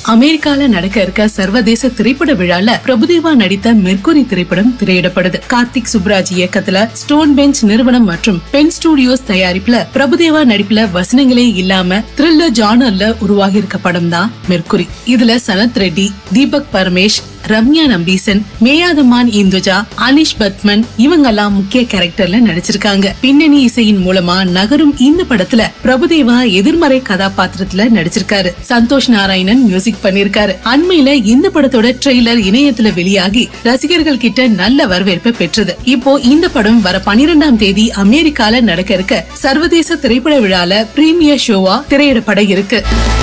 அமெரிக்கால நடக்க இருக்க சர்வதேச திரைப்பட விழால பிரபுதேவா நடித்த மெர்க்குரி திரைப்படம் திரையிடப்படுது கார்த்திக் சுப்ராஜ் இயக்கத்துல ஸ்டோன் பெஞ்ச் நிறுவனம் மற்றும் பென் ஸ்டுடியோஸ் தயாரிப்புல பிரபுதேவா நடிப்புல வசனங்களே இல்லாம த்ரில்லர் ஜானர்ல உருவாகி இருக்க படம் தான் மெர்க்குரி இதுல சனத் ரெட்டி தீபக் பரமேஷ் ரம்யா நம்பீசன் மேயாதமான் இந்துஜா அனிஷ் பத்மன் இவங்கெல்லாம் முக்கிய கேரக்டர்ல நடிச்சிருக்காங்க பின்னணி இசையின் மூலமா நகரும் இந்த படத்துல பிரபுதேவா எதிர்மறை கதாபாத்திரத்துல நடிச்சிருக்காரு சந்தோஷ் நாராயணன் மியூசிக் பண்ணிருக்காரு அண்மையில இந்த படத்தோட ட்ரெய்லர் இணையத்துல வெளியாகி ரசிகர்கள் கிட்ட நல்ல வரவேற்பை பெற்றது இப்போ இந்த படம் வர பனிரெண்டாம் தேதி அமெரிக்கால நடக்க இருக்க சர்வதேச திரைப்பட விழால பிரீமியர் ஷோவா திரையிடப்பட இருக்கு